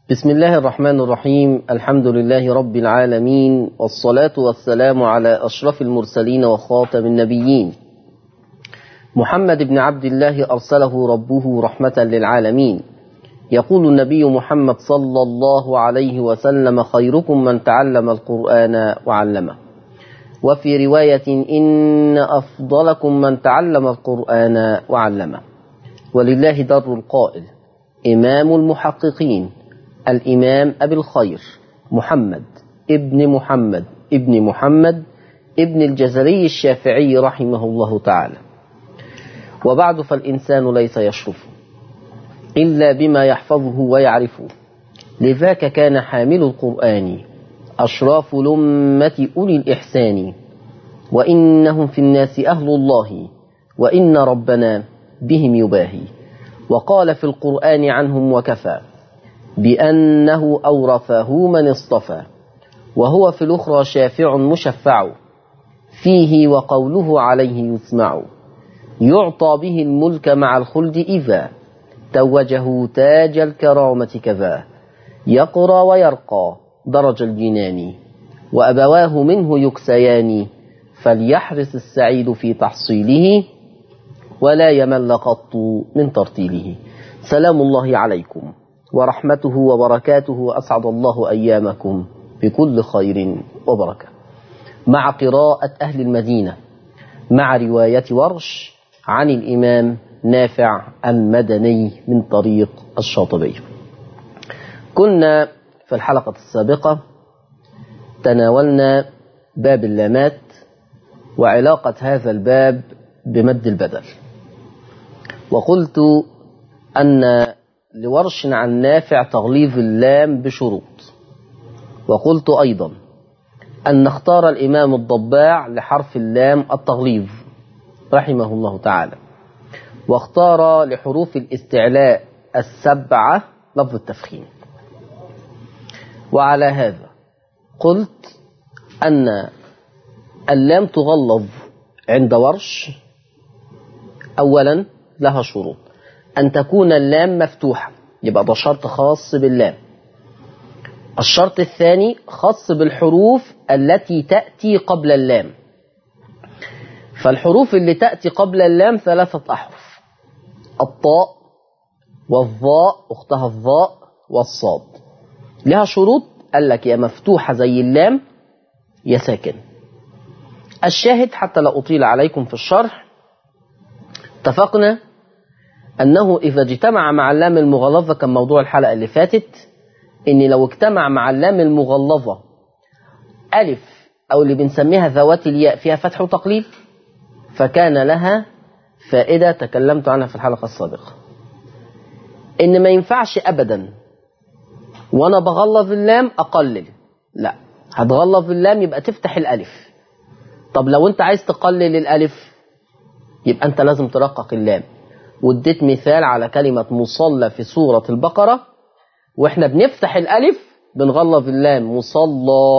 بسم الله الرحمن الرحيم الحمد لله رب العالمين والصلاة والسلام على أشرف المرسلين وخاتم النبيين محمد بن عبد الله أرسله ربه رحمة للعالمين يقول النبي محمد صلى الله عليه وسلم خيركم من تعلم القرآن وعلمه وفي رواية إن أفضلكم من تعلم القرآن وعلمه ولله در القائل إمام المحققين الإمام أبي الخير محمد ابن محمد ابن محمد ابن الجزري الشافعي رحمه الله تعالى وبعد فالإنسان ليس يشرف إلا بما يحفظه ويعرفه لذاك كان حامل القرآن أشراف لمة أولي الإحسان وإنهم في الناس أهل الله وإن ربنا بهم يباهي وقال في القرآن عنهم وكفى بأنه أورثه من اصطفى وهو في الأخرى شافع مشفع فيه وقوله عليه يسمع يعطى به الملك مع الخلد إذا توجه تاج الكرامة كذا يقرى ويرقى درج الجنان وأبواه منه يكسيان فليحرص السعيد في تحصيله ولا يمل قط من ترتيله سلام الله عليكم ورحمته وبركاته أسعد الله أيامكم بكل خير وبركة مع قراءة أهل المدينة مع رواية ورش عن الإمام نافع المدني من طريق الشاطبي كنا في الحلقة السابقة تناولنا باب اللامات وعلاقة هذا الباب بمد البدل وقلت أن لورش عن نافع تغليظ اللام بشروط وقلت أيضا أن اختار الإمام الضباع لحرف اللام التغليظ رحمه الله تعالى واختار لحروف الاستعلاء السبعة لفظ التفخيم وعلى هذا قلت أن اللام تغلظ عند ورش أولا لها شروط أن تكون اللام مفتوحة يبقى ده شرط خاص باللام الشرط الثاني خاص بالحروف التي تأتي قبل اللام فالحروف اللي تأتي قبل اللام ثلاثة أحرف الطاء والظاء أختها الظاء والصاد لها شروط قال لك يا مفتوحة زي اللام يا ساكن الشاهد حتى لا أطيل عليكم في الشرح اتفقنا أنه إذا اجتمع مع اللام المغلظة كان موضوع الحلقة اللي فاتت إن لو اجتمع مع اللام المغلظة ألف أو اللي بنسميها ذوات الياء فيها فتح وتقليل فكان لها فائدة تكلمت عنها في الحلقة السابقة إن ما ينفعش أبدا وأنا بغلظ اللام أقلل لا هتغلظ اللام يبقى تفتح الألف طب لو أنت عايز تقلل الألف يبقى أنت لازم ترقق اللام واديت مثال على كلمة مصلى في سورة البقرة واحنا بنفتح الألف بنغلظ اللام مصلى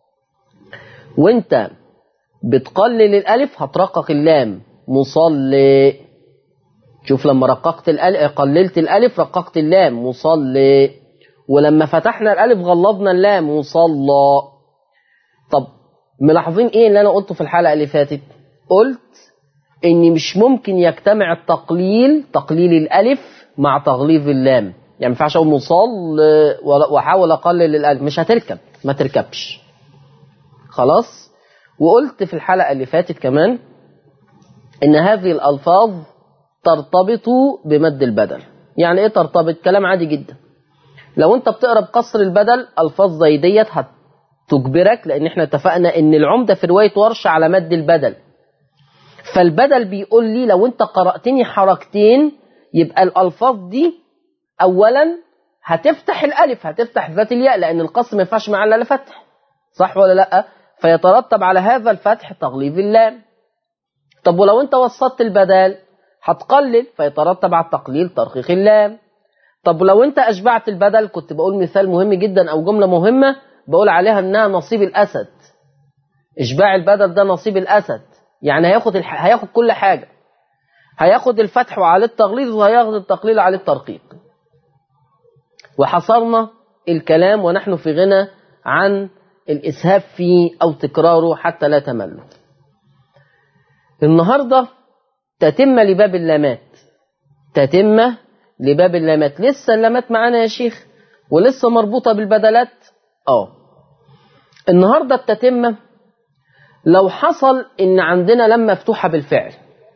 وانت بتقلل الألف هترقق اللام مصلي شوف لما رققت الألف قللت الألف رققت اللام مصلي ولما فتحنا الألف غلظنا اللام مصلى طب ملاحظين ايه اللي انا قلته في الحلقة اللي فاتت قلت ان مش ممكن يجتمع التقليل تقليل الالف مع تغليظ اللام يعني ما ينفعش اقول مصل واحاول اقلل الالف مش هتركب ما تركبش خلاص وقلت في الحلقه اللي فاتت كمان ان هذه الالفاظ ترتبط بمد البدل يعني ايه ترتبط كلام عادي جدا لو انت بتقرا بقصر البدل الفاظ زي ديت هتجبرك لان احنا اتفقنا ان العمده في روايه ورش على مد البدل فالبدل بيقول لي لو انت قرأتني حركتين يبقى الألفاظ دي أولا هتفتح الألف هتفتح ذات الياء لأن القصر ما ينفعش مع إلا فتح صح ولا لأ فيترتب على هذا الفتح تغليظ اللام طب ولو انت وسطت البدال هتقلل فيترتب على التقليل ترقيق اللام طب ولو انت أشبعت البدل كنت بقول مثال مهم جدا أو جملة مهمة بقول عليها إنها نصيب الأسد إشباع البدل ده نصيب الأسد يعني هياخد الح... هياخد كل حاجة هياخد الفتح وعليه التغليظ وهياخد التقليل عليه الترقيق وحصرنا الكلام ونحن في غنى عن الإسهاب فيه أو تكراره حتى لا تملوا النهاردة تتمة لباب اللامات تتمة لباب اللامات لسه اللامات معانا يا شيخ ولسه مربوطة بالبدلات اه النهاردة التتمة لو حصل ان عندنا لم مفتوحة بالفعل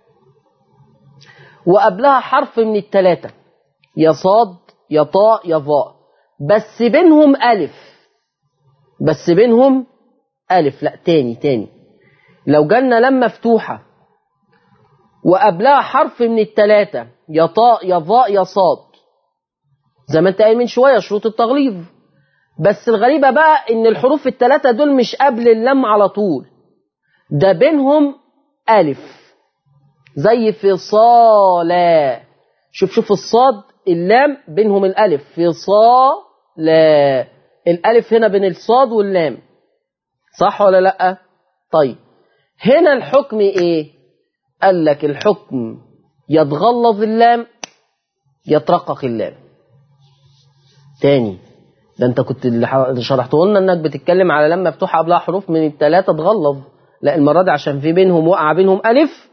وقبلها حرف من التلاتة يا صاد يا طاء يا ظاء بس بينهم ألف بس بينهم ألف لا تاني تاني لو جالنا لم مفتوحة وقبلها حرف من التلاتة يا طاء يا ظاء يا صاد زي ما انت قايل من شوية شروط التغليظ بس الغريبة بقى ان الحروف التلاتة دول مش قبل اللم على طول ده بينهم ألف زي فصالا شوف شوف الصاد اللام بينهم الألف فصالا الألف هنا بين الصاد واللام صح ولا لأ طيب هنا الحكم ايه قال لك الحكم يتغلظ اللام يترقق اللام تاني ده انت كنت اللي شرحته لنا انك بتتكلم على لما مفتوحه قبلها حروف من الثلاثه تغلظ لا المره دي عشان في بينهم وقع بينهم الف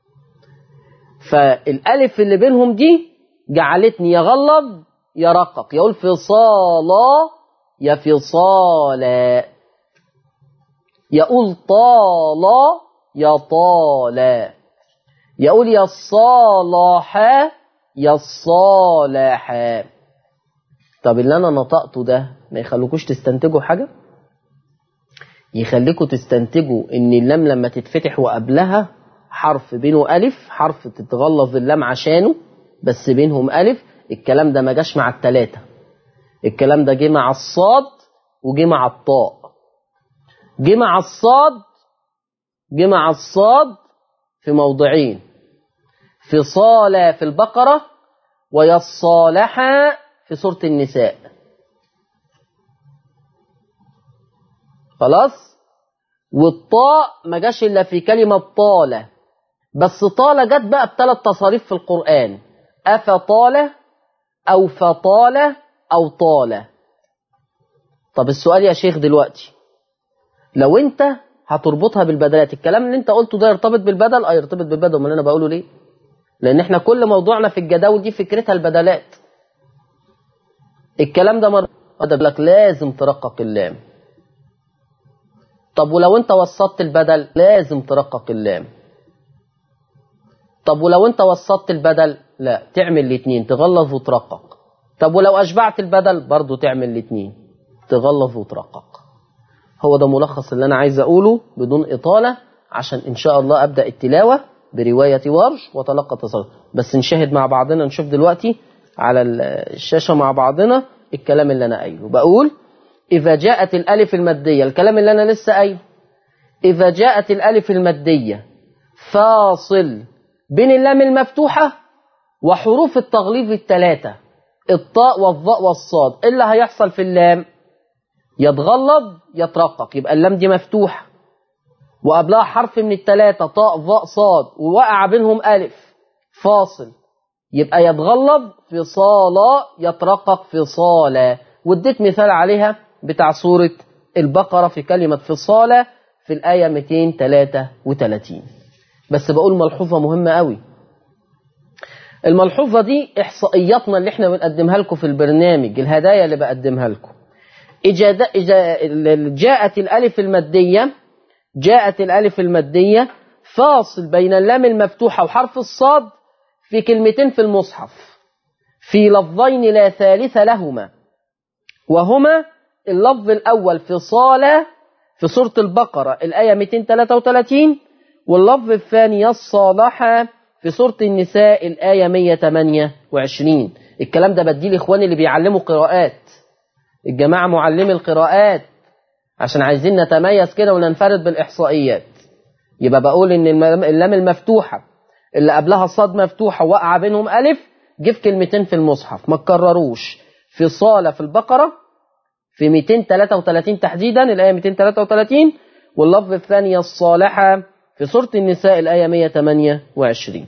فالالف اللي بينهم دي جعلتني يغلظ يرقق يقول فصالا يا فصالا يقول طالا يا طالا يقول يا الصالحا يا الصالحا طب اللي انا نطقته ده ما يخليكوش تستنتجوا حاجة يخليكوا تستنتجوا ان اللام لما تتفتح وقبلها حرف بينه ألف حرف تتغلظ اللام عشانه بس بينهم ألف الكلام ده ما جاش مع التلاتة الكلام ده جه مع الصاد وجه مع الطاء جه مع الصاد جه مع الصاد في موضعين في صالة في البقرة ويصالحا في سورة النساء خلاص والطاء ما جاش إلا في كلمة طالة بس طالة جت بقى بثلاث تصاريف في القرآن أفطالة أو فطالة أو طالة طب السؤال يا شيخ دلوقتي لو انت هتربطها بالبدلات الكلام اللي انت قلته ده يرتبط بالبدل اه يرتبط بالبدل امال انا بقوله ليه لان احنا كل موضوعنا في الجداول دي فكرتها البدلات الكلام ده مر لك لازم ترقق اللام طب ولو انت وسطت البدل لازم ترقق اللام طب ولو انت وسطت البدل لا تعمل الاثنين تغلظ وترقق طب ولو اشبعت البدل برضو تعمل الاثنين تغلظ وترقق هو ده ملخص اللي انا عايز اقوله بدون اطاله عشان ان شاء الله ابدا التلاوه بروايه ورش وتلقى تصرف بس نشاهد مع بعضنا نشوف دلوقتي على الشاشه مع بعضنا الكلام اللي انا قايله بقول اذا جاءت الالف الماديه الكلام اللي انا لسه قايله اذا جاءت الالف الماديه فاصل بين اللام المفتوحه وحروف التغليظ الثلاثه الطاء والظاء والصاد ايه اللي هيحصل في اللام يتغلظ يترقق يبقى اللام دي مفتوحة وقبلها حرف من التلاتة طاء ظاء صاد ووقع بينهم ألف فاصل يبقى يتغلظ في صالة يترقق في صالة واديت مثال عليها بتاع سورة البقرة في كلمة فصالة في الآية 233 بس بقول ملحوظة مهمة قوي الملحوظة دي إحصائياتنا اللي احنا بنقدمها لكم في البرنامج الهدايا اللي بقدمها لكم إجا جاءت الألف المادية جاءت الألف المادية فاصل بين اللام المفتوحة وحرف الصاد في كلمتين في المصحف في لفظين لا ثالث لهما وهما اللفظ الأول في صالة في سورة البقرة الآية 233 واللفظ الثاني الصالحة في سورة النساء الآية 128 الكلام ده بديه لإخواني اللي بيعلموا قراءات الجماعة معلمي القراءات عشان عايزين نتميز كده وننفرد بالإحصائيات يبقى بقول إن اللام المفتوحة اللي قبلها الصاد مفتوحة وقع بينهم ألف جه في كلمتين في المصحف ما تكرروش في صالة في البقرة في 233 تحديدا الآية 233 واللفظ الثانية الصالحة في سورة النساء الآية 128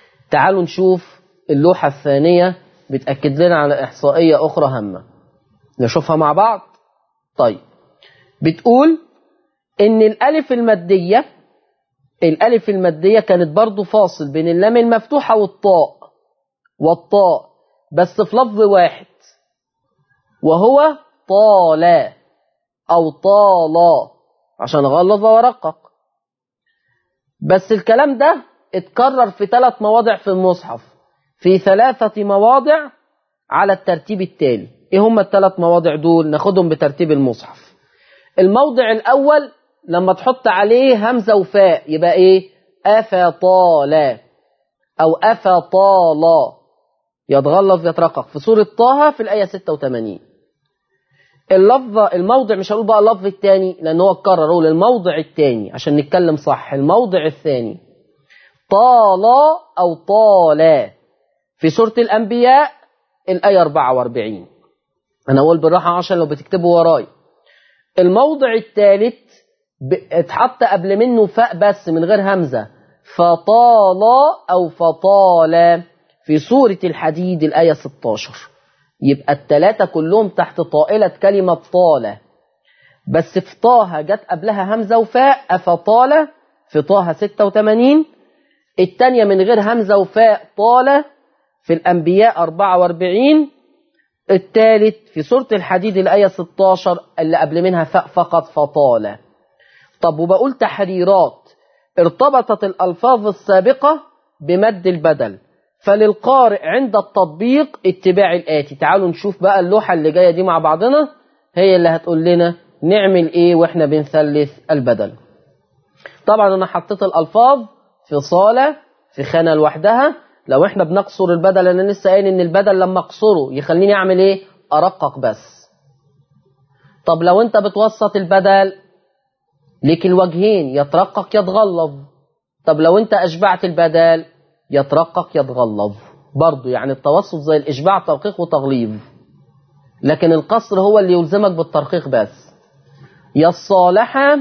تعالوا نشوف اللوحة الثانية بتأكد لنا على إحصائية أخرى هامة نشوفها مع بعض طيب بتقول ان الالف المادية الالف المادية كانت برضو فاصل بين اللام المفتوحة والطاء والطاء بس في لفظ واحد وهو طال او طال عشان غلظ ورقق بس الكلام ده اتكرر في ثلاث مواضع في المصحف في ثلاثة مواضع على الترتيب التالي ايه هم الثلاث مواضع دول ناخدهم بترتيب المصحف الموضع الاول لما تحط عليه همزة وفاء يبقى ايه افطال او افطال يتغلظ يترقق في سورة طه في الآية 86 اللفظ الموضع مش هقول بقى اللفظ الثاني لأن هو اتكرر اقول الموضع الثاني عشان نتكلم صح الموضع الثاني طال أو طال في سورة الأنبياء الآية 44 أنا أقول بالراحة عشان لو بتكتبوا وراي الموضع الثالث اتحط قبل منه فاء بس من غير همزة فطال أو فطال في سورة الحديد الآية 16 يبقى التلاتة كلهم تحت طائلة كلمة طالة بس في طه جت قبلها همزة وفاء أفطالة في طه 86 التانية من غير همزة وفاء طالة في الأنبياء 44 الثالث في سورة الحديد الآية 16 اللي قبل منها فاء فقط فطالة طب وبقول تحريرات ارتبطت الألفاظ السابقة بمد البدل فللقارئ عند التطبيق اتباع الآتي تعالوا نشوف بقى اللوحة اللي جاية دي مع بعضنا هي اللي هتقول لنا نعمل ايه واحنا بنثلث البدل طبعا انا حطيت الألفاظ في صالة في خانة لوحدها لو احنا بنقصر البدل انا لسه قايل ان البدل لما اقصره يخليني اعمل ايه ارقق بس طب لو انت بتوسط البدل ليك الوجهين يترقق يتغلظ طب لو انت اشبعت البدل يترقق يتغلظ برضه يعني التوسط زي الاشباع ترقيق وتغليظ لكن القصر هو اللي يلزمك بالترقيق بس يا الصالحة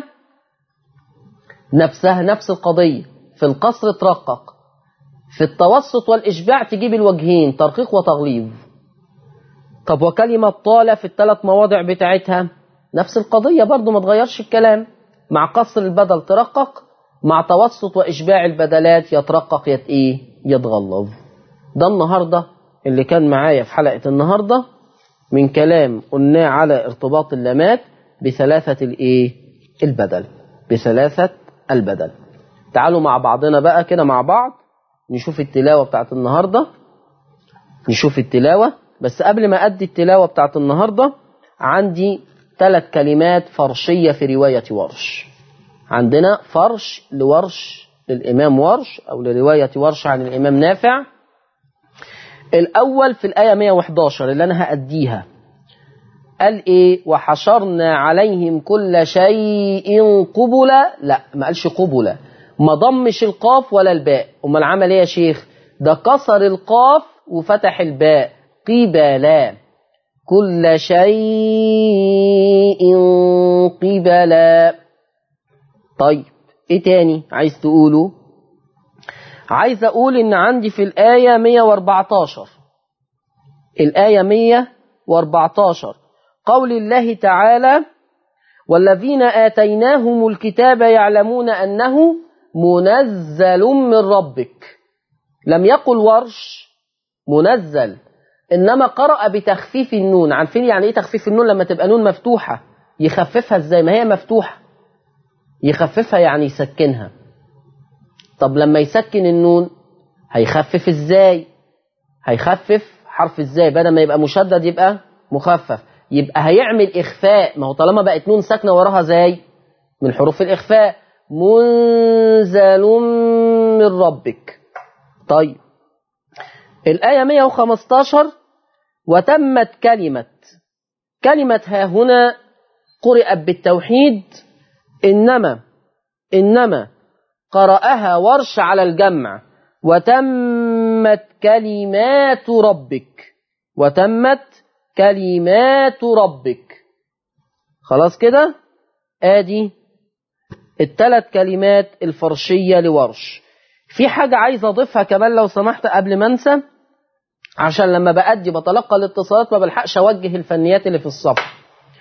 نفسها نفس القضية في القصر ترقق في التوسط والإشباع تجيب الوجهين ترقيق وتغليظ طب وكلمة طالة في الثلاث مواضع بتاعتها نفس القضية برضو ما تغيرش الكلام مع قصر البدل ترقق مع توسط وإشباع البدلات يترقق يت إيه يتغلظ ده النهاردة اللي كان معايا في حلقة النهاردة من كلام قلناه على ارتباط اللامات بثلاثة الإيه البدل بثلاثة البدل تعالوا مع بعضنا بقى كده مع بعض نشوف التلاوة بتاعت النهاردة نشوف التلاوة بس قبل ما أدي التلاوة بتاعت النهاردة عندي ثلاث كلمات فرشية في رواية ورش عندنا فرش لورش للإمام ورش أو لرواية ورش عن الإمام نافع الأول في الآية 111 اللي أنا هأديها قال إيه وحشرنا عليهم كل شيء قبلا لا ما قالش قبلا ما ضمش القاف ولا الباء امال عمل ايه يا شيخ ده كسر القاف وفتح الباء قبلا كل شيء قبلا طيب ايه تاني عايز تقوله عايز اقول ان عندي في الآية 114 الآية 114 قول الله تعالى والذين آتيناهم الكتاب يعلمون أنه منزل من ربك لم يقل ورش منزل إنما قرأ بتخفيف النون عارفين يعني إيه تخفيف النون لما تبقى نون مفتوحة يخففها إزاي ما هي مفتوحة يخففها يعني يسكنها طب لما يسكن النون هيخفف إزاي هيخفف حرف إزاي بدل ما يبقى مشدد يبقى مخفف يبقى هيعمل إخفاء ما هو طالما بقت نون ساكنة وراها زي من حروف الإخفاء منزل من ربك طيب الآية 115 وتمت كلمة كلمة ها هنا قرأت بالتوحيد إنما إنما قرأها ورش على الجمع وتمت كلمات ربك وتمت كلمات ربك خلاص كده ادي الثلاث كلمات الفرشية لورش في حاجة عايز اضيفها كمان لو سمحت قبل ما انسى عشان لما بأدي بتلقى الاتصالات ما بلحقش أوجه الفنيات اللي في الصف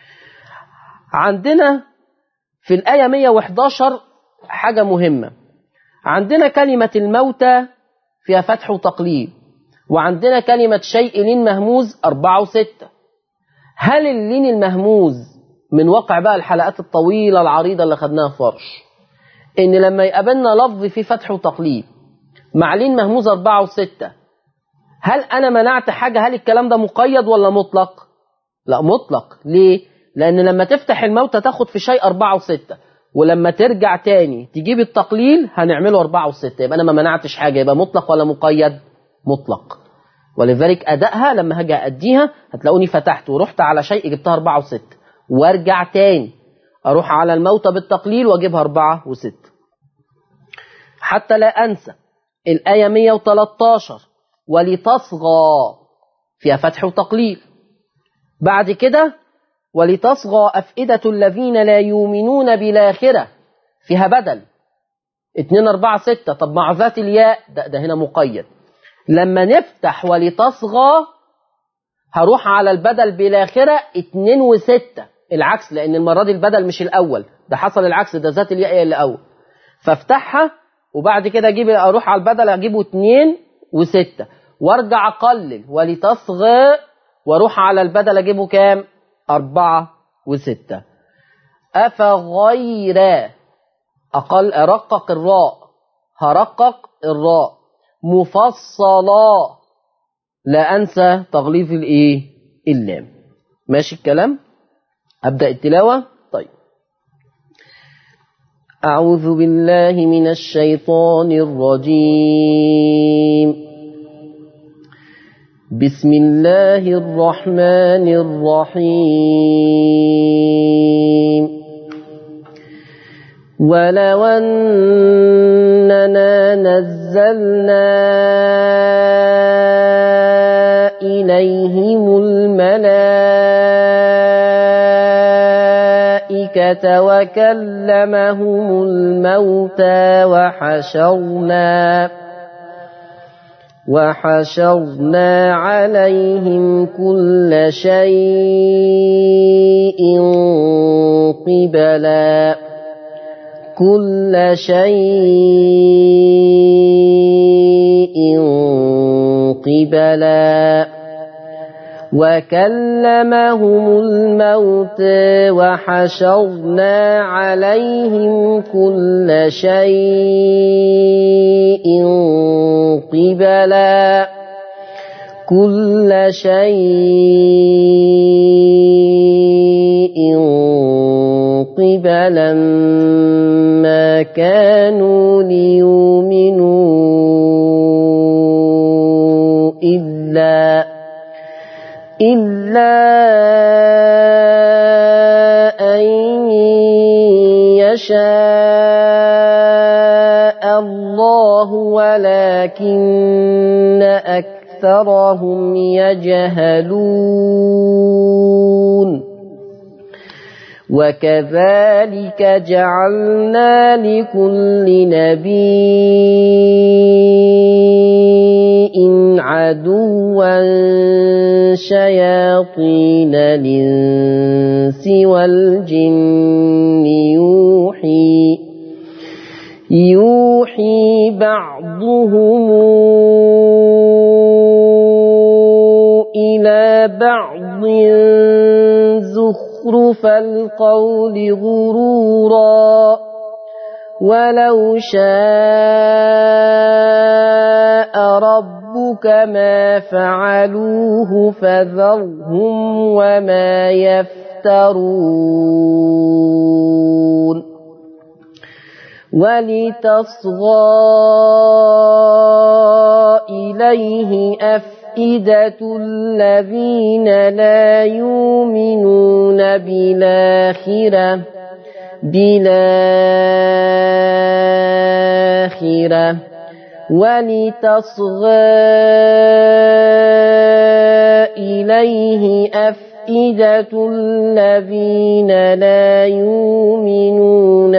عندنا في الآية 111 حاجة مهمة عندنا كلمة الموتى فيها فتح وتقليل وعندنا كلمة شيء لين مهموز أربعة وستة هل اللين المهموز من واقع بقى الحلقات الطويلة العريضة اللي خدناها في فرش إن لما يقابلنا لفظ فيه فتح وتقليل مع لين مهموز أربعة وستة هل أنا منعت حاجة هل الكلام ده مقيد ولا مطلق لا مطلق ليه لأن لما تفتح الموتى تاخد في شيء أربعة وستة ولما ترجع تاني تجيب التقليل هنعمله أربعة وستة يبقى أنا ما منعتش حاجة يبقى مطلق ولا مقيد مطلق ولذلك أدائها لما هاجي أديها هتلاقوني فتحت ورحت على شيء جبتها أربعة وستة وارجع تاني أروح على الموتى بالتقليل وأجيبها أربعة وستة حتى لا أنسى الآية 113 ولتصغى فيها فتح وتقليل بعد كده ولتصغى أفئدة الذين لا يؤمنون بالآخرة فيها بدل 2 4 6 طب مع ذات الياء ده, ده هنا مقيد لما نفتح ولتصغى هروح على البدل بالآخرة 2 و6 العكس لأن المرة دي البدل مش الأول ده حصل العكس ده ذات الياء هي اللي أول فافتحها وبعد كده اجيب اروح على البدل اجيبه 2 و6 وارجع اقلل ولتصغى واروح على البدل اجيبه كام أربعة وستة أفغير أقل أرقق الراء هرقق الراء مفصلا لا أنسى تغليظ الإيه اللام ماشي الكلام أبدأ التلاوة طيب أعوذ بالله من الشيطان الرجيم بسم الله الرحمن الرحيم ولو أننا نزلنا إليهم الملائكة وكلمهم الموتى وحشرنا وحشرنا عليهم كل شيء قبلا كل شيء قبلا وكلمهم الموت وحشرنا عليهم كل شيء قبلا كل شيء قبلا ما كانوا ليؤمنوا إلا إلا أن يشاء الله ولكن أكثرهم يجهلون وكذلك جعلنا لكل نبي عدوا شياطين الإنس والجن يوحي يوحي بعضهم إلى بعض زخرف القول غرورا ولو شاء ربك ما فعلوه فذرهم وما يفترون ولتصغى إليه أفئدة الذين لا يؤمنون بالآخرة بالآخرة ولتصغى إليه أفئدة الذين لا يؤمنون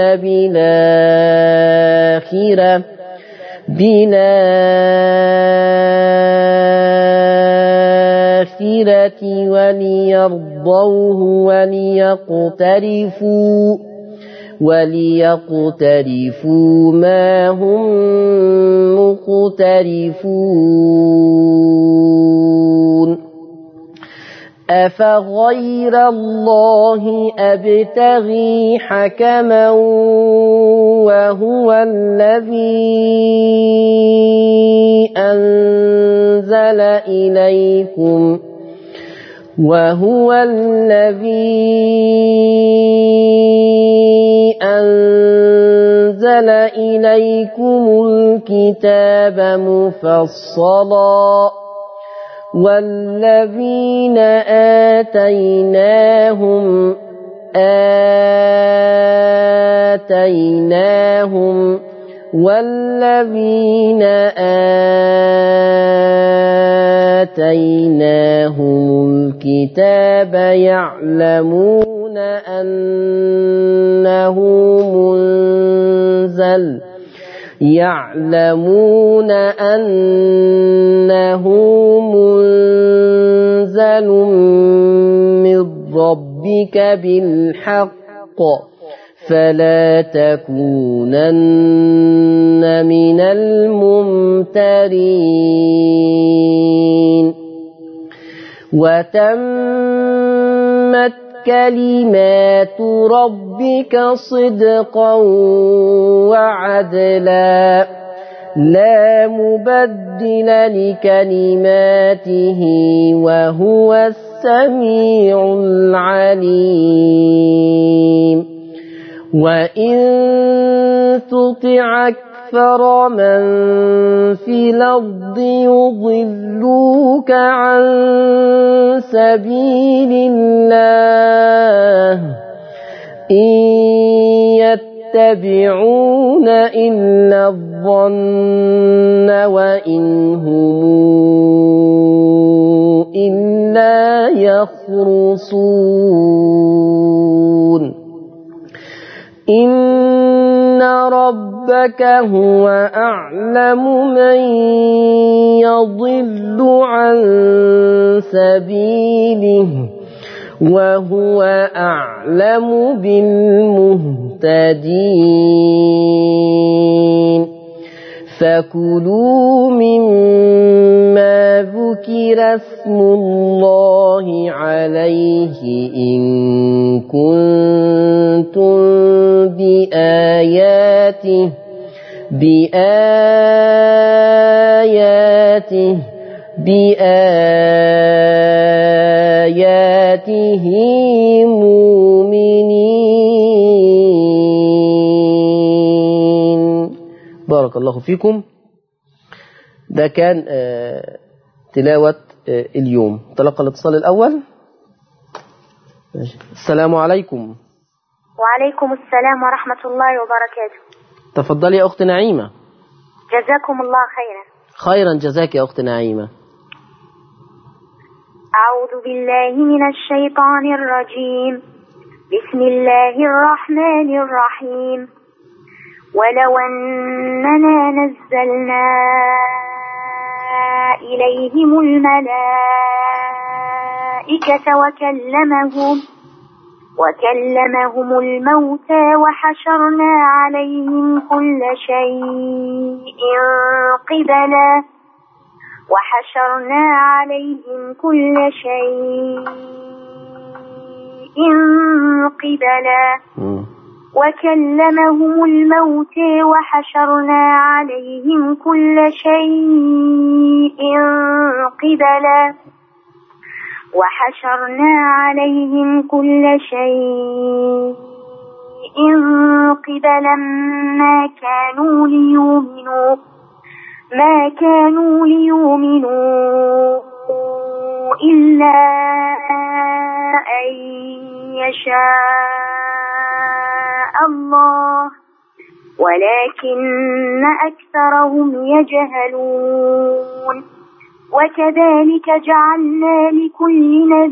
بالآخرة وليرضوه وليقترفوا وليقترفوا ما هم مقترفون أفغير الله أبتغي حكما وهو الذي أنزل إليكم وهو الذي أنزل إليكم الكتاب مفصلا والذين آتيناهم آتيناهم والذين آتيناهم الكتاب يعلمون أنه منزل يعلمون أنه منزل من ربك بالحق فلا تكونن من الممترين وتمت كلمات ربك صدقا وعدلا لا مبدل لكلماته وهو السميع العليم وإن تطع أكثر من في الأرض يضلوك عن سبيل الله إن يتبعون إلا الظن وإن هم إلا يخرصون إن ربك هو أعلم من يضل عن سبيله وهو أعلم بالمهتدين فكلوا مما ذكر اسم الله عليه إن كنتم بآياته بآياته بآياته مؤمنين بارك الله فيكم ده كان آه تلاوة آه اليوم تلقى الاتصال الأول السلام عليكم وعليكم السلام ورحمة الله وبركاته تفضلي يا أخت نعيمة جزاكم الله خيرا خيرا جزاك يا أخت نعيمة أعوذ بالله من الشيطان الرجيم بسم الله الرحمن الرحيم ولو أننا نزلنا إليهم الملائكة وكلمهم وكلمهم الموتى وحشرنا عليهم كل شيء قبلا وحشرنا عليهم كل شيء قبلا وكلمهم الموت وحشرنا عليهم كل شيء قبلا وحشرنا عليهم كل شيء قبلا ما كانوا ليؤمنوا ما كانوا ليؤمنوا إلا أن يشاء الله ولكن أكثرهم يجهلون وكذلك جعلنا لكل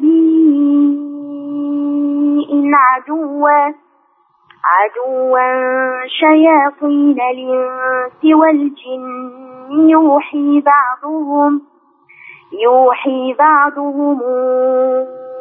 نبي عدوا عدوا شياطين الإنس والجن يوحي بعضهم يوحي بعضهم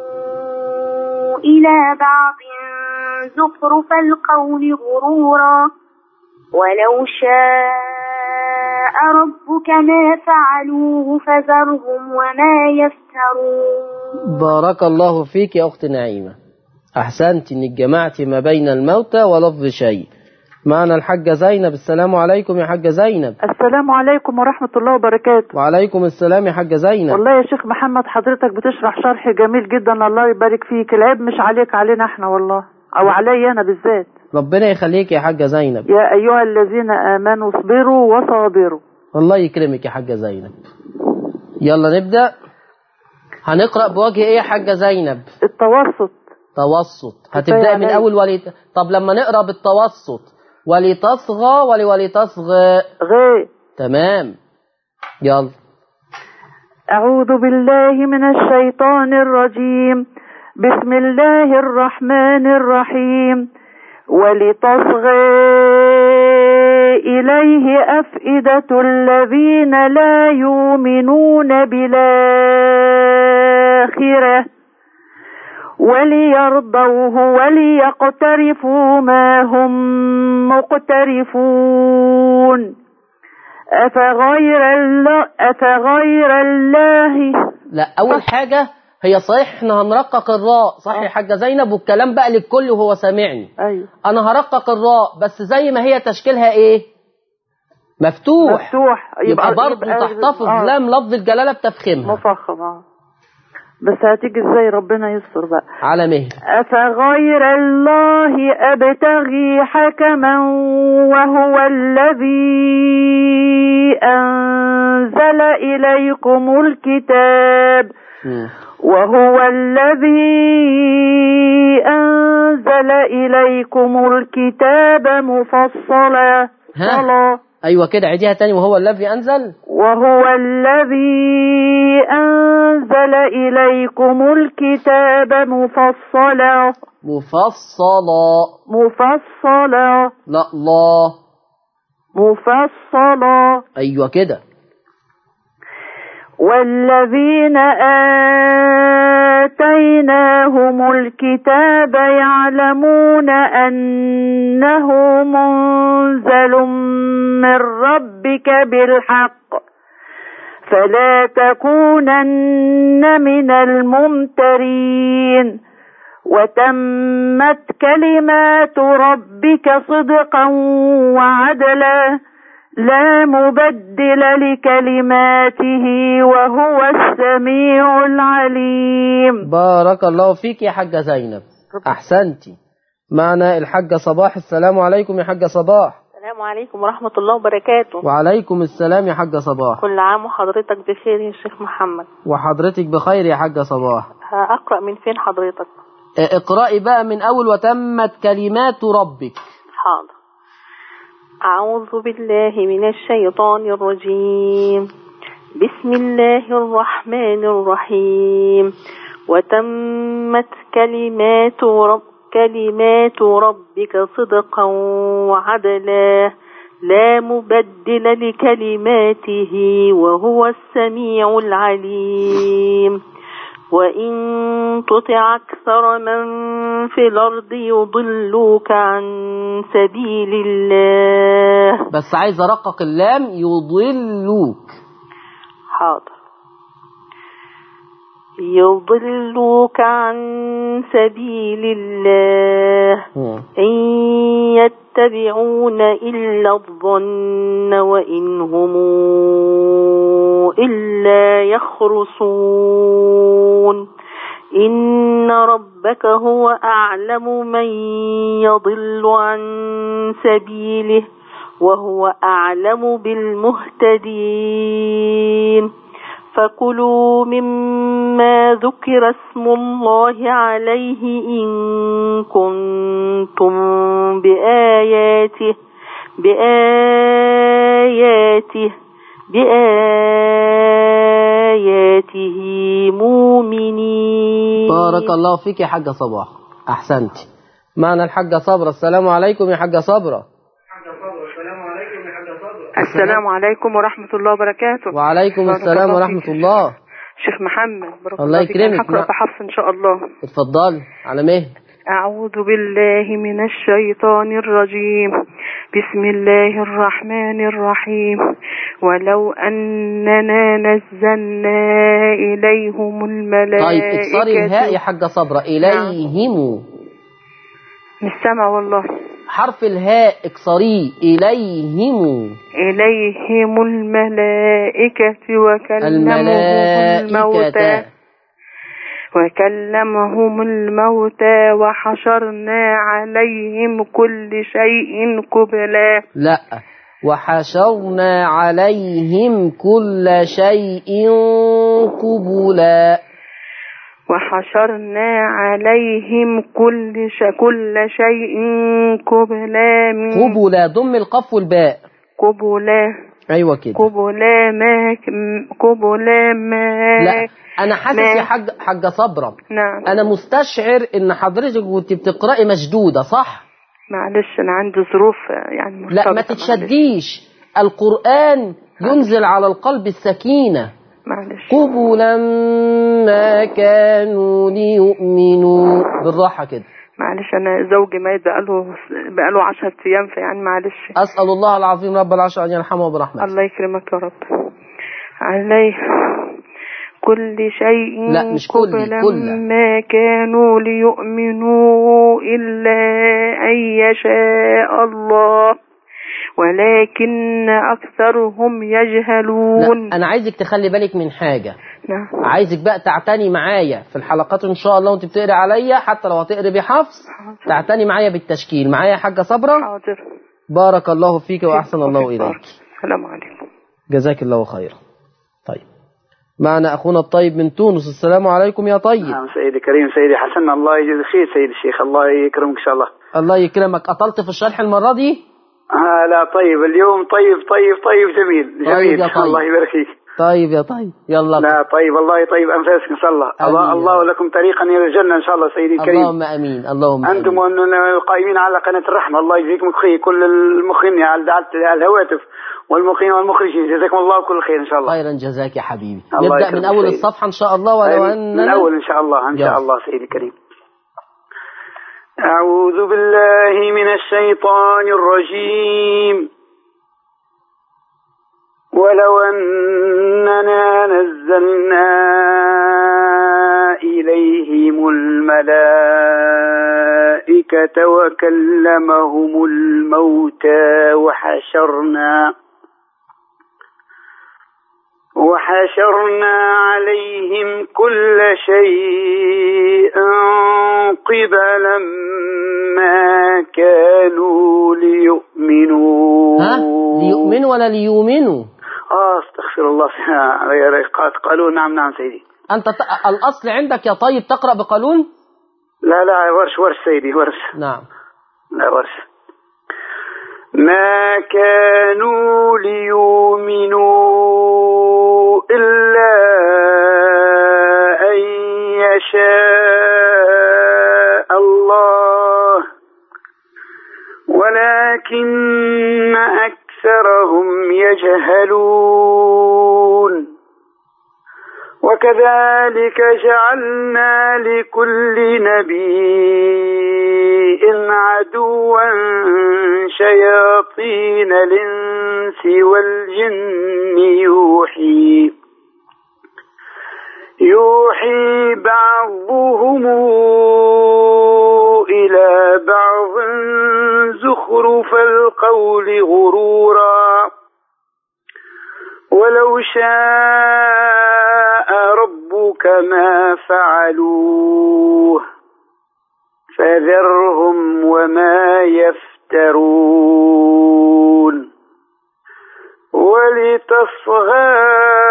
إلى بعض زخرف القول غرورا ولو شاء ربك ما فعلوه فذرهم وما يفترون بارك الله فيك يا أخت نعيمة أحسنت إنك جمعت ما بين الموتى ولفظ شيء معنا الحاجة زينب السلام عليكم يا حاجة زينب السلام عليكم ورحمة الله وبركاته وعليكم السلام يا حاجة زينب والله يا شيخ محمد حضرتك بتشرح شرح جميل جدا الله يبارك فيك العيب مش عليك علينا احنا والله او علي انا بالذات ربنا يخليك يا حاجة زينب يا ايها الذين امنوا اصبروا وصابروا الله يكرمك يا حاجة زينب يلا نبدأ هنقرأ بوجه ايه يا حاجة زينب التوسط توسط هتبدأ من عليا. أول ولي طب لما نقرأ بالتوسط ولتصغى ولي ولتصغى غي تمام يلا أعوذ بالله من الشيطان الرجيم بسم الله الرحمن الرحيم ولتصغى إليه أفئدة الذين لا يؤمنون بالآخرة وليرضوه وليقترفوا ما هم مقترفون أفغير الله أفغير الله لا أول حاجة هي صحيح احنا هنرقق الراء صح يا حاجة زينب والكلام بقى للكل وهو سامعني أيوه أنا هرقق الراء بس زي ما هي تشكيلها إيه مفتوح, مفتوح يبقى برضه تحتفظ آه، لام لفظ الجلالة بتفخمها مفخم آه. بس هتيجي ازاي ربنا يستر بقى على مهل أفغير الله أبتغي حكما وهو الذي أنزل إليكم الكتاب مم. وهو الذي أنزل إليكم الكتاب مفصلا ها؟ صلا أيوة كده عيديها تاني وهو الذي أنزل وهو الذي أنزل إليكم الكتاب مفصلا مفصلا مفصلا لا الله مفصلا أيوة كده والذين آتيناهم الكتاب يعلمون أنه منزل من ربك بالحق فلا تكونن من الممترين وتمت كلمات ربك صدقا وعدلا لا مبدل لكلماته وهو السميع العليم بارك الله فيك يا حاجة زينب أحسنتي معنا الحاجة صباح السلام عليكم يا حاجة صباح السلام عليكم ورحمة الله وبركاته وعليكم السلام يا حاجة صباح كل عام وحضرتك بخير يا شيخ محمد وحضرتك بخير يا حاجة صباح هقرأ من فين حضرتك اه، اقرأي بقى من أول وتمت كلمات ربك حاضر أعوذ بالله من الشيطان الرجيم بسم الله الرحمن الرحيم وتمت كلمات رب كلمات ربك صدقا وعدلا لا مبدل لكلماته وهو السميع العليم وإن تطع أكثر من في الأرض يضلوك عن سبيل الله بس عايز أرقق اللام يضلوك حاضر يضلوك عن سبيل الله مم. إن يتبعون إلا الظن وإن هم إلا يخرصون إن ربك هو أعلم من يضل عن سبيله وهو أعلم بالمهتدين فكلوا مما ذكر اسم الله عليه إن كنتم بآياته بآياته بآياته مؤمنين بارك الله فيك يا حاجة صباح أحسنتي معنا الحاجة صبرة السلام عليكم يا حاجة صبرة السلام عليكم ورحمة الله وبركاته وعليكم بارك السلام الله ورحمة فيك. الله شيخ محمد بارك الله فيك. أنا يكرمك. هقرأ نعم. بحفص إن شاء الله اتفضل على مهل أعوذ بالله من الشيطان الرجيم بسم الله الرحمن الرحيم ولو أننا نزلنا إليهم الملائكة طيب اكسري الهاء يا حاجة صبرة إليهم مش سامعة والله حرف الهاء اكسريه إليهم إليهم الملائكة وكلمهم الموتى الملائكة وكلمهم الموتى وحشرنا عليهم كل شيء قبلا لا وحشرنا عليهم كل شيء قبلا وحشرنا عليهم كل ش... كل شيء قبلا من قبلا ضم القف والباء قبلا ايوه كده قبلا ما قبلا ما لا انا حاسس ما- يا حاج حاجه صبرا نعم انا مستشعر ان حضرتك وانت بتقراي مشدوده صح معلش انا عندي ظروف يعني لا ما مرتبطة، تتشديش القران ينزل على القلب السكينه معلش قبلا ما كانوا ليؤمنوا بالراحه كده معلش انا زوجي ميت بقاله بقاله 10 ايام فيعني معلش اسال الله العظيم رب العرش ان يرحمه برحمته الله يكرمك يا رب عليه كل شيء لا، مش كل، قبلا كل. ما كانوا ليؤمنوا إلا أن يشاء الله ولكن أكثرهم يجهلون لا انا عايزك تخلي بالك من حاجه نعم عايزك بقى تعتني معايا في الحلقات ان شاء الله وانت بتقري عليا حتى لو هتقري بحفص تعتني معايا بالتشكيل معايا يا حاجه صبرا حاضر بارك الله فيك واحسن الله اليك السلام عليكم جزاك الله خيرا طيب معنا اخونا الطيب من تونس السلام عليكم يا طيب نعم سيدي كريم سيدي حسن الله يجزي خير سيدي الشيخ الله يكرمك ان شاء الله الله يكرمك قتلت في الشرح المره دي آه لا طيب اليوم طيب طيب طيب جميل طيب جميل يا طيب. الله يبارك فيك طيب يا طيب يلا لا طيب الله يطيب انفاسك ان شاء الله آمين الله يا الله رب. لكم طريقا الى الجنه ان شاء الله سيدي الكريم اللهم امين اللهم انتم امين وأننا القائمين على قناه الرحمه الله يجزيكم خير كل المخرجين على على الهواتف والمقيمين والمخرجين جزاكم الله كل خير ان شاء الله خيرا جزاك يا حبيبي الله نبدا من يكرمك اول سيدي. الصفحه ان شاء الله ولو من اننا الأول إن شاء الله إن يلا. شاء الله سيدي الكريم أعوذ بالله من الشيطان الرجيم ولو أننا نزلنا إليهم الملائكة وكلمهم الموتى وحشرنا وحشرنا عليهم كل شيء قبلا ما كانوا ليؤمنوا ها ليؤمنوا ولا ليؤمنوا اه استغفر الله قالوا نعم نعم سيدي انت ت... الاصل عندك يا طيب تقرا بقانون لا لا ورش ورش سيدي ورش نعم لا ورش ما كانوا ليؤمنوا إلا أن يشاء الله ولكن أكثرهم يجهلون وكذلك جعلنا لكل نبي عدوا شياطين الإنس والجن يوحي يوحي بعضهم إلى بعض زخرف القول غرورا ولو شاء ربك ما فعلوه فذرهم وما يفترون ولتصغى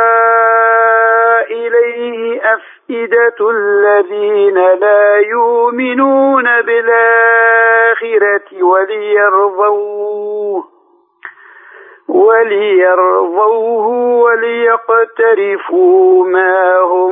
إليه أفئدة الذين لا يؤمنون بالآخرة وليرضوه وليرضوه وليقترفوا ما هم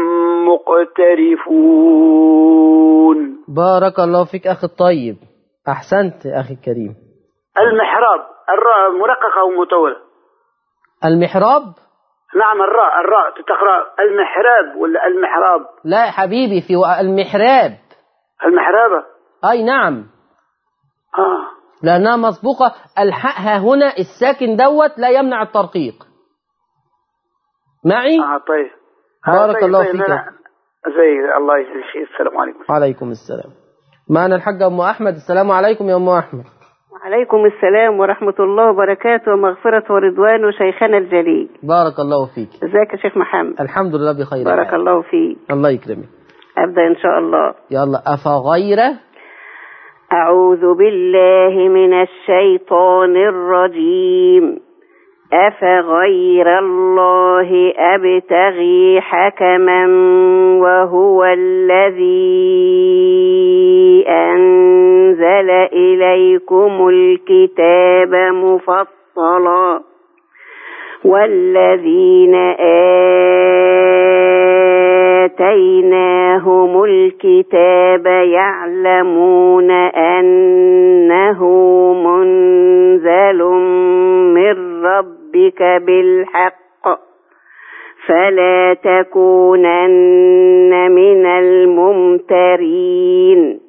مقترفون بارك الله فيك اخي الطيب احسنت اخي الكريم المحراب الراء مرققة أو مطولة المحراب نعم الراء الراء تقرأ المحراب ولا المحراب لا يا حبيبي في المحراب المحرابة أي نعم آه لأنها مسبوقة الحاء ها هنا الساكن دوت لا يمنع الترقيق معي آه طيب بارك طيب الله طيب فيك. أنا- زي الله يجزيك خير السلام عليكم عليكم السلام معنا الحاجة أم أحمد السلام عليكم يا أم أحمد وعليكم السلام ورحمة الله وبركاته ومغفرة ورضوان وشيخنا الجليل بارك الله فيك ازيك يا شيخ محمد الحمد لله بخير بارك حال. الله فيك الله يكرمك أبدأ إن شاء الله يلا أفغير أعوذ بالله من الشيطان الرجيم أفغير الله أبتغي حكما وهو الذي أنزل إليكم الكتاب مفصلا والذين آتيناهم الكتاب يعلمون أنه منزل من ربك بالحق فلا تكونن من الممترين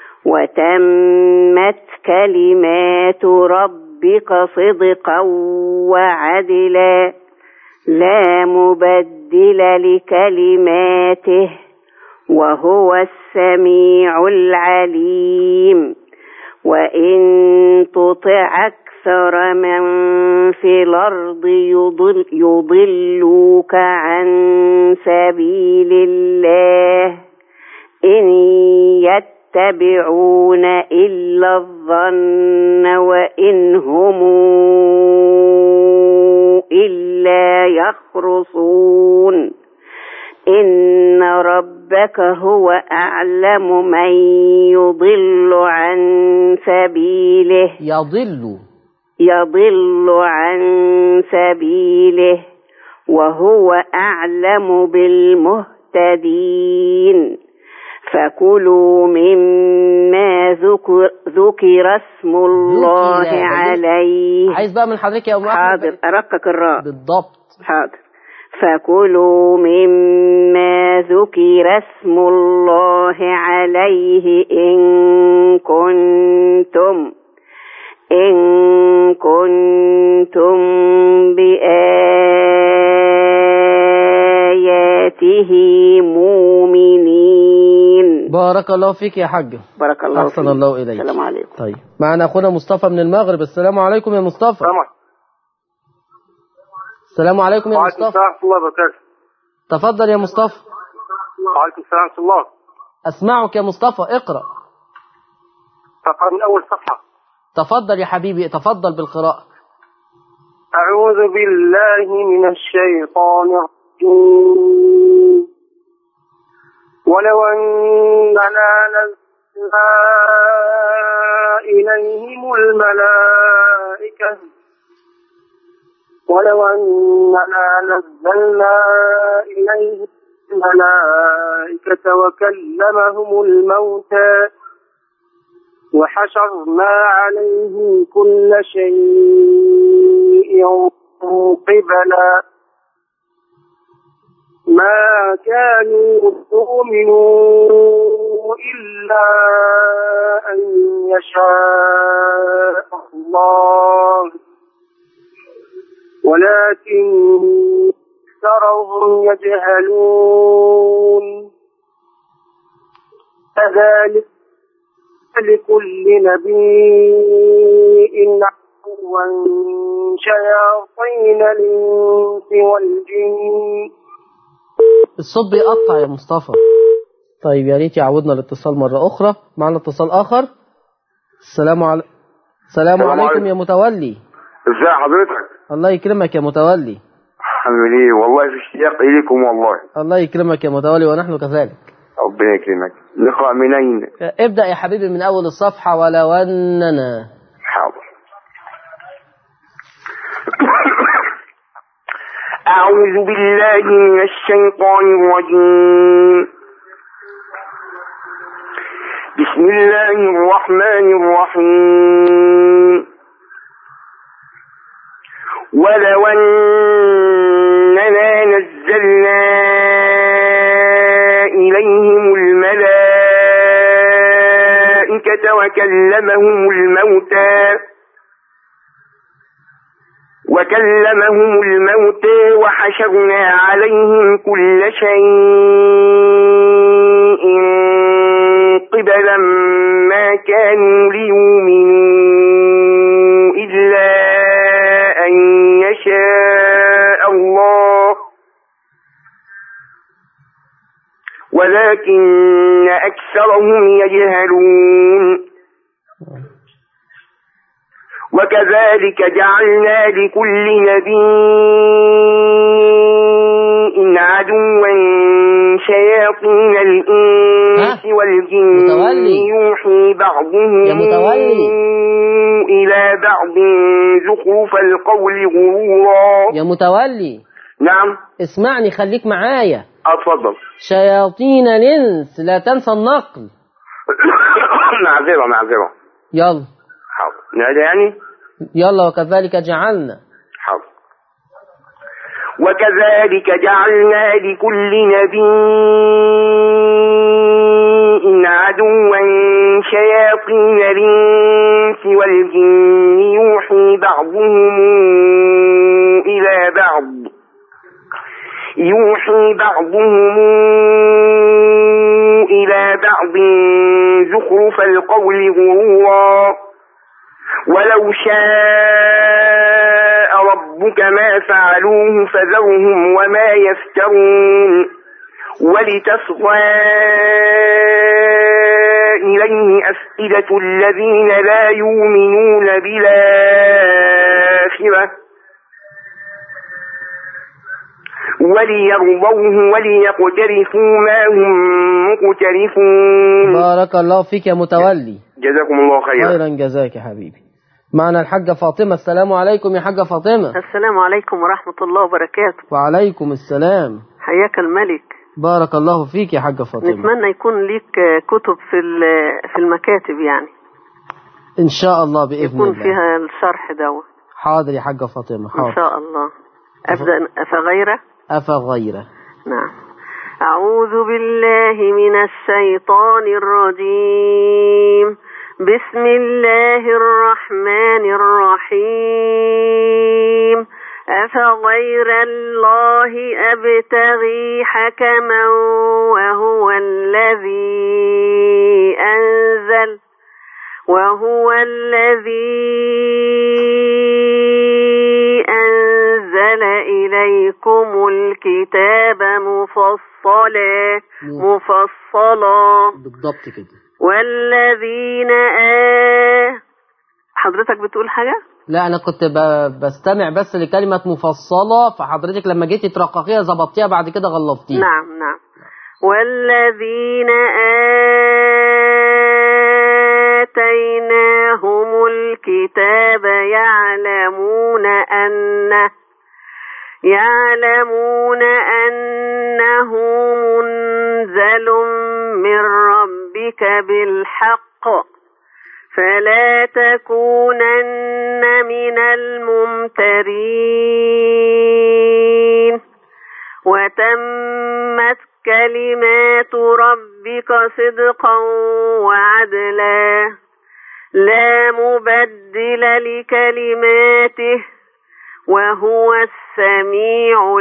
وتمت كلمات ربك صدقا وعدلا لا مبدل لكلماته وهو السميع العليم وإن تطع أكثر من في الأرض يضل يضلوك عن سبيل الله إن يتبعون إلا الظن وإن هم إلا يخرصون إن ربك هو أعلم من يضل عن سبيله يضل يضل عن سبيله وهو أعلم بالمهتدين فكلوا مما ذكر, ذكر اسم الله ذكر. عليه عايز بقى من حضرتك يا أم أحمد حاضر أرقق الراء بالضبط حاضر فكلوا مما ذكر اسم الله عليه إن كنتم إن كنتم بآياته مؤمنين بارك الله فيك يا حاج بارك الله أحسن فيك. الله إليك السلام عليكم طيب معنا أخونا مصطفى من المغرب السلام عليكم يا مصطفى السلام عليكم يا وعليكم مصطفى السلام ورحمة الله وبركاته تفضل يا مصطفى وعليكم السلام ورحمة الله أسمعك يا مصطفى اقرأ تقرأ من أول صفحة تفضل يا حبيبي تفضل بالقراءة أعوذ بالله من الشيطان الرجيم ولو أننا نزلنا إليهم الملائكة ولو أننا نزلنا إليهم الملائكة وكلمهم الموتى وحشرنا عليهم كل شيء قبلا ما كانوا يؤمنوا إلا أن يشاء الله ولكن أكثرهم يجهلون كذلك لكل نبي عدوا شياطين الإنس والجن الصوت بيقطع يا مصطفى طيب يا ريت يعودنا الاتصال مرة أخرى معنا اتصال آخر السلام عليكم السلام السلام عليكم عليكم. يا متولي ازي حضرتك الله يكرمك يا متولي عامل ايه والله في اشتياق اليكم والله الله يكرمك يا متولي ونحن كذلك ربنا يكرمك نقرا منين ابدأ يا حبيبي من أول الصفحة ولو أننا حاضر أعوذ بالله من الشيطان الرجيم بسم الله الرحمن الرحيم ولو أننا الملائكة وكلمهم الموتى وكلمهم الموتى وحشرنا عليهم كل شيء قبلا ما كانوا ليؤمنوا إلا أن يشاء الله ولكن أكثرهم يجهلون وكذلك جعلنا لكل نبي عدوا شياطين الإنس ها؟ والجن متولي. يوحي بعضهم يا متولي. إلى بعض زخرف القول غرورا يا متولي نعم اسمعني خليك معايا أتفضل شياطين الإنس لا تنسى النقل معذرة معذرة يلا حاضر نادى يعني يلا وكذلك جعلنا حاضر وكذلك جعلنا لكل نبي عدوا شياطين الإنس والجن يوحي بعضهم إلى بعض يوحي بعضهم إلى بعض زخرف القول غرورا ولو شاء ربك ما فعلوه فذرهم وما يفترون ولتصغى إليه أفئدة الذين لا يؤمنون بالآخرة وليرضوه وليقترفوا ما هم مقترفون بارك الله فيك يا متولي جزاكم الله خيرا خيرا جزاك يا حبيبي معنا الحاجة فاطمة السلام عليكم يا حاجة فاطمة السلام عليكم ورحمة الله وبركاته وعليكم السلام حياك الملك بارك الله فيك يا حاجة فاطمة نتمنى يكون ليك كتب في ال- في المكاتب يعني إن شاء الله بإذن يكون الله فيها الشرح ده حاضر يا حاجة فاطمة إن حاضر شاء الله أبدأ أفغيره أفغيره نعم أعوذ بالله من الشيطان الرجيم بسم الله الرحمن الرحيم أفغير الله أبتغي حكما وهو الذي أنزل وهو الذي أنزل إليكم الكتاب مفصلا مفصلا بالضبط كده والذين آه حضرتك بتقول حاجة؟ لا أنا كنت ب- بستمع بس لكلمة مفصلة فحضرتك لما جيتي ترققيها ظبطتيها بعد كده غلفتيها نعم نعم والذين آتيناهم الكتاب يعلمون أنه يعلمون أنه منزل من ربك بالحق فلا تكونن من الممترين وتمت كلمات ربك صدقا وعدلا لا مبدل لكلماته وهو السميع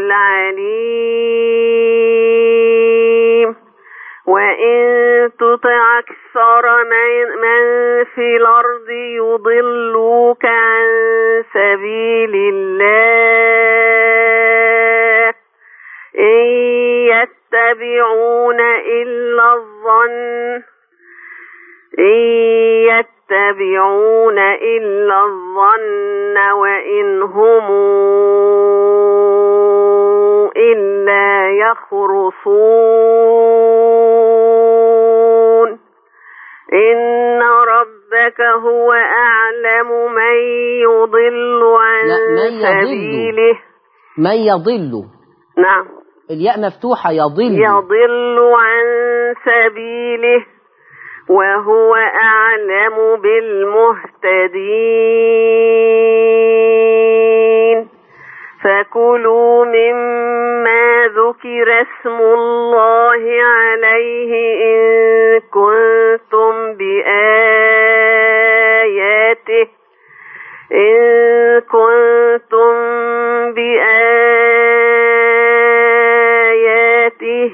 العليم وإن تطع أكثر من, من في الأرض يضلوك عن سبيل الله إن يتبعون إلا الظن إن يتبعون إلا الظن وإن هم إلا يخرصون إن ربك هو أعلم من يضل عن لا، من يضل. سبيله من يضل نعم الياء مفتوحة يضل يضل عن سبيله وهو أعلم بالمهتدين فكلوا مما ذكر اسم الله عليه إن كنتم بآية إن كنتم بآياته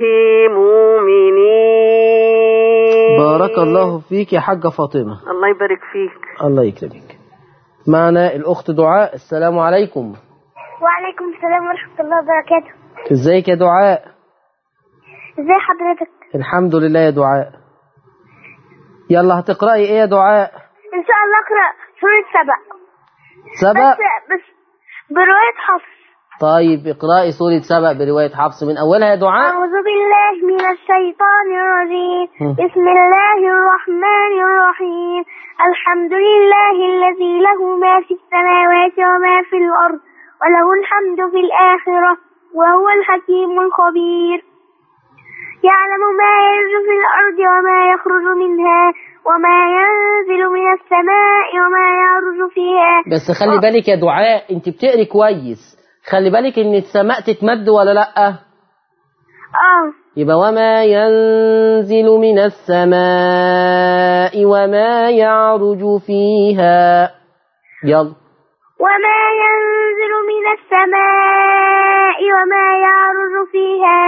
مؤمنين بارك الله فيك يا حاجة فاطمة الله يبارك فيك الله يكرمك معنا الأخت دعاء السلام عليكم وعليكم السلام ورحمة الله وبركاته ازيك يا دعاء ازي حضرتك الحمد لله يا دعاء يلا هتقرأي ايه يا دعاء ان شاء الله اقرأ سورة سبع سبق بس بس برواية حفص طيب اقرأي سورة سبق برواية حفص من أولها يا دعاء أعوذ بالله من الشيطان الرجيم هم. بسم الله الرحمن الرحيم الحمد لله الذي له ما في السماوات وما في الأرض وله الحمد في الآخرة وهو الحكيم الخبير يعلم ما يلج في الأرض وما يخرج منها وما ينزل من السماء وما يعرج فيها بس خلي بالك يا دعاء انت بتقري كويس خلي بالك ان السماء تتمد ولا لأ آه يبقى وما ينزل من السماء وما يعرج فيها يلا وما ينزل من السماء وما يعرج فيها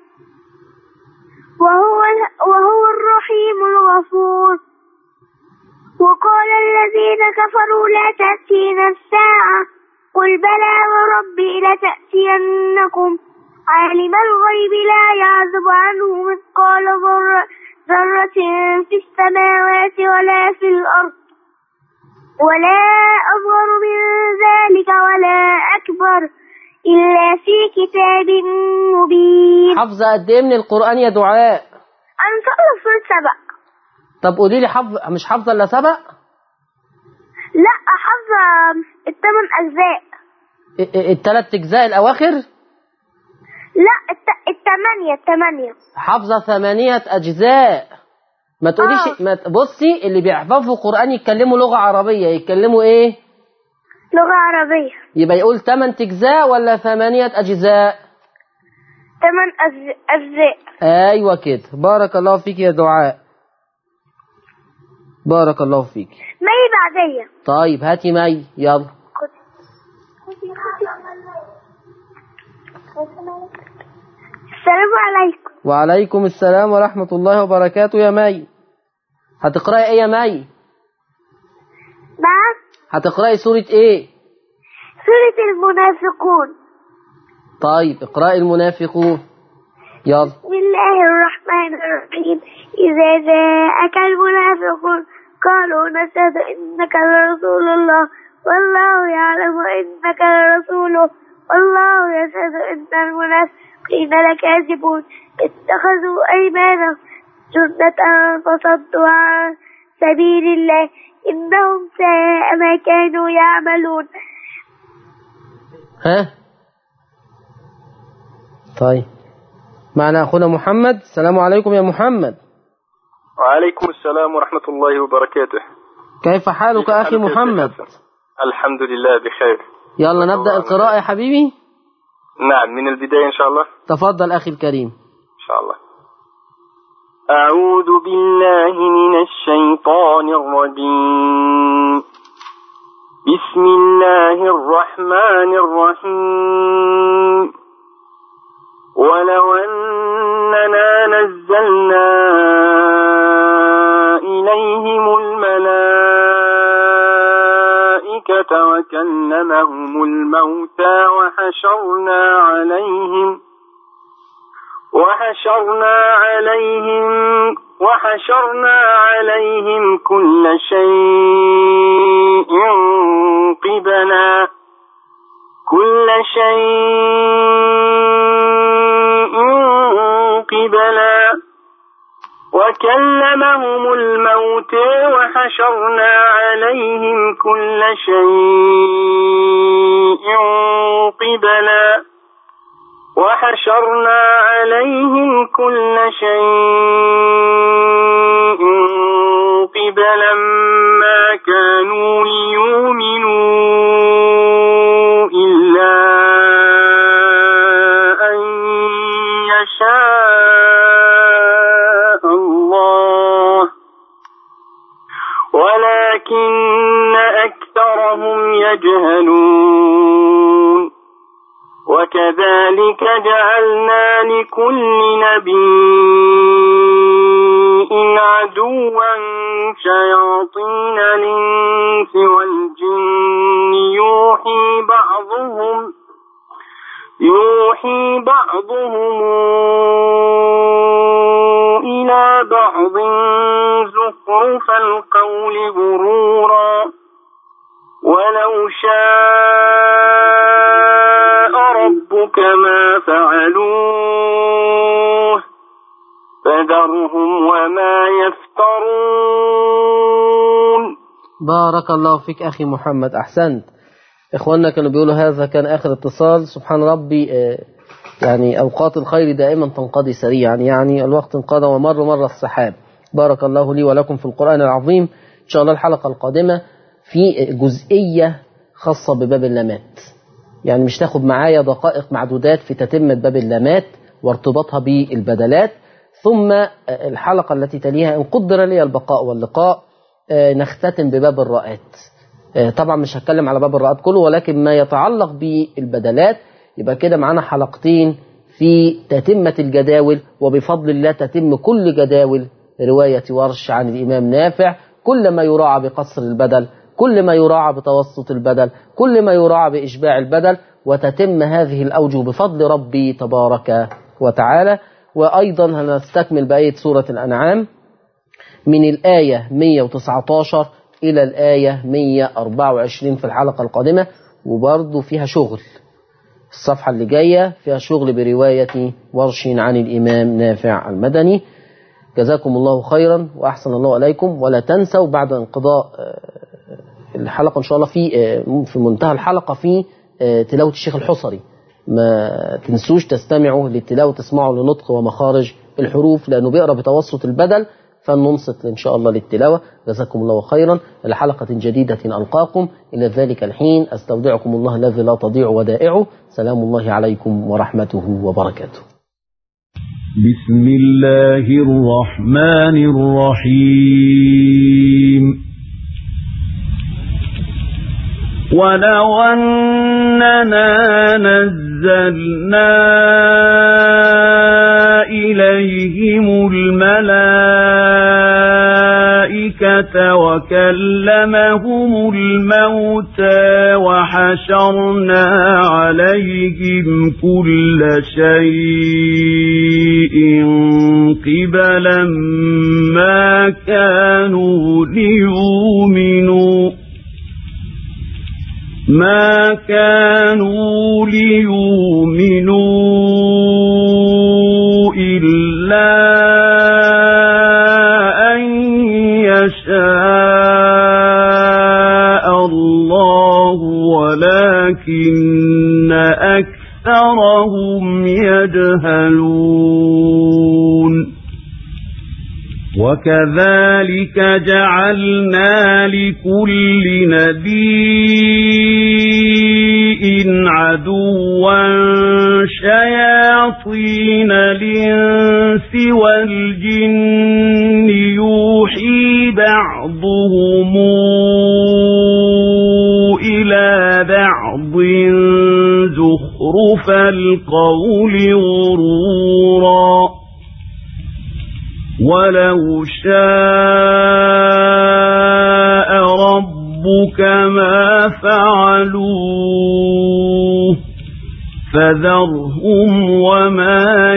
وهو وهو الرحيم الغفور وقال الذين كفروا لا تأتينا الساعة قل بلى وربي لتأتينكم عالم الغيب لا يعزب عنه مثقال ذرة ذرة في السماوات ولا في الأرض ولا أصغر من ذلك ولا أكبر إلا في كتاب مبين حافظة قد ايه من القرآن يا دعاء أنا مخلص سورة سبع طب قولي لي حافظ مش حافظة الا سبق لا حافظة الثمان أجزاء ا- ا- التلات اجزاء الاواخر لا الت... الثمانية الثمانية حافظة ثمانية اجزاء ما تقوليش آه. ما ت- بصي اللي بيحفظوا قرآن يتكلموا لغة عربية يتكلموا ايه لغة عربية يبقى يقول ثمان اجزاء ولا ثمانية اجزاء ثمان أجز... أجزاء ايوه كده بارك الله فيك يا دعاء بارك الله فيك مي بعدية طيب هاتي مي يلا خد السلام عليكم وعليكم السلام ورحمة الله وبركاته يا مي هتقرأي ايه يا مي نعم هتقرأي سورة ايه سورة المنافقون طيب اقرأي المنافقون يلا بسم الله الرحمن الرحيم إذا جاءك المنافقون قالوا نشهد إنك لرسول الله والله يعلم إنك لرسوله والله يشهد إن المنافقين لكاذبون اتخذوا أيمانهم جنة فصدوا عن سبيل الله إنهم ساء ما كانوا يعملون ها طيب معنا أخونا محمد السلام عليكم يا محمد وعليكم السلام ورحمة الله وبركاته كيف حالك أخي حالك يا محمد شيخ حسن؟ الحمد لله بخير يلا نبدأ القراءة يا حبيبي نعم من البداية إن شاء الله تفضل أخي الكريم إن شاء الله أعوذ بالله من الشيطان الرجيم بسم الله الرحمن الرحيم ولو أننا نزلنا إليهم الملائكة وكلمهم الموتى وحشرنا عليهم وحشرنا عليهم وحشرنا عليهم كل شيء قبلا كل شيء قبلا وكلمهم الموت وحشرنا عليهم كل شيء قبلا وحشرنا عليهم كل شيء قبلا ما كانوا ليؤمنوا إلا أن يشاء الله ولكن أكثر أكثرهم يجهلون وكذلك جعلنا لكل نبي عدوا شياطين الإنس والجن يوحي بعضهم يوحي بعضهم إلى بعض زخرف القول غرورا ولو شاء ربك ما فعلوه فذرهم وما يفترون بارك الله فيك أخي محمد أحسنت إخواننا كانوا بيقولوا هذا كان آخر اتصال سبحان ربي آه، يعني أوقات الخير دائما تنقضي سريعا يعني الوقت انقضى ومر مر السحاب بارك الله لي ولكم في القرآن العظيم إن شاء الله الحلقة القادمة في جزئية خاصة بباب اللامات يعني مش تاخد معايا دقائق معدودات في تتمة باب اللامات وارتباطها بالبدلات ثم الحلقة التي تليها إن قدر لي البقاء واللقاء آه، نختتم بباب الراءات آه، طبعا مش هتكلم على باب الراءات كله ولكن ما يتعلق بالبدلات يبقى كده معانا حلقتين في تتمة الجداول وبفضل الله تتم كل جداول رواية ورش عن الإمام نافع كل ما يراعى بقصر البدل كل ما يراعى بتوسط البدل كل ما يراعى بإشباع البدل وتتم هذه الأوجه بفضل ربي تبارك وتعالى وأيضا هنستكمل بقية سورة الأنعام من الآية 119 إلى الآية 124 في الحلقة القادمة وبرضه فيها شغل الصفحة اللي جاية فيها شغل برواية ورش عن الإمام نافع المدني جزاكم الله خيرا وأحسن الله إليكم ولا تنسوا بعد انقضاء آه، الحلقة إن شاء الله في آه، في منتهى الحلقة في آه، تلاوة الشيخ الحصري ما تنسوش تستمعوا للتلاوة تسمعوا لنطق ومخارج الحروف لأنه بيقرأ بتوسط البدل فننصت إن شاء الله للتلاوة جزاكم الله خيرا إلى حلقة جديدة ألقاكم إلى ذلك الحين أستودعكم الله الذي لا تضيع ودائعه سلام الله عليكم ورحمته وبركاته بسم الله الرحمن الرحيم ولو أننا نزلنا إليهم الملائكة وكلمهم الموتى وحشرنا عليهم كل شيء قبلا ما كانوا ليؤمنوا ما كانوا ليؤمنوا إلا أن يشاء الله ولكن أكثرهم يجهلون وكذلك جعلنا لكل نبي عدوا شياطين الإنس والجن يوحي بعضهم إلى بعض زخرف القول غرورا ولو شاء ربك ما فعلوه فذرهم وما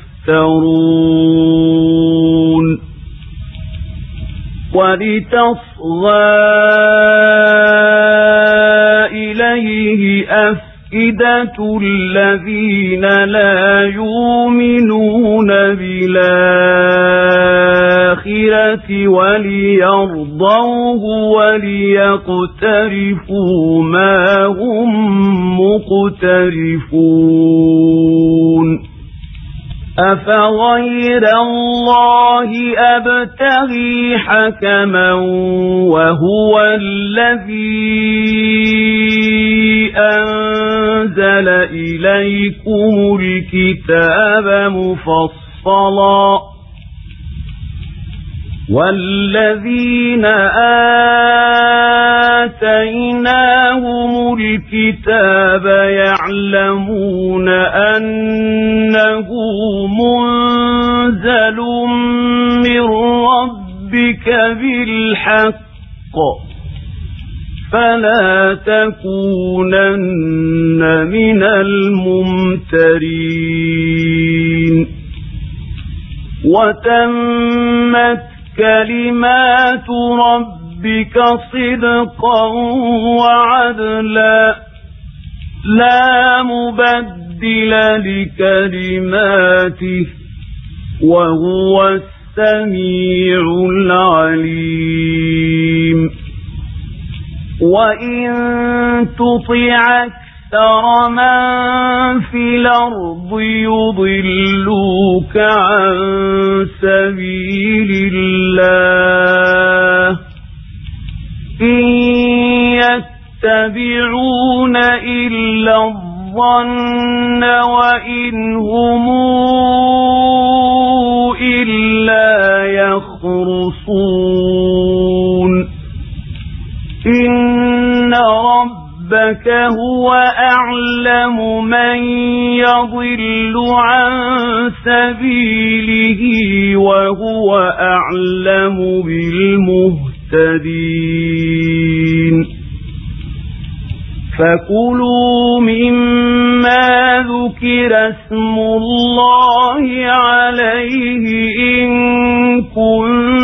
يفترون ولتصغى إليه أفئدة الذين لا يؤمنون بالآخرة وليرضوه وليقترفوا ما هم مقترفون أفغير الله أبتغي حكما وهو الذي أنزل إليكم الكتاب مفصلا والذين آتيناهم الكتاب يعلمون أنه منزل من ربك بالحق فلا تكونن من الممترين وتمت كلمات ربك صدقا وعدلا لا مبدل لكلماته وهو السميع العليم وإن تطع أكثر من في الأرض يضلوك عن سبيل الله إن يتبعون إلا الظن وإن هم إلا يخرصون إن ربك هو أعلم من يضل عن سبيله وهو أعلم بالمهتدين فكلوا مما ذكر اسم الله عليه إن كنتم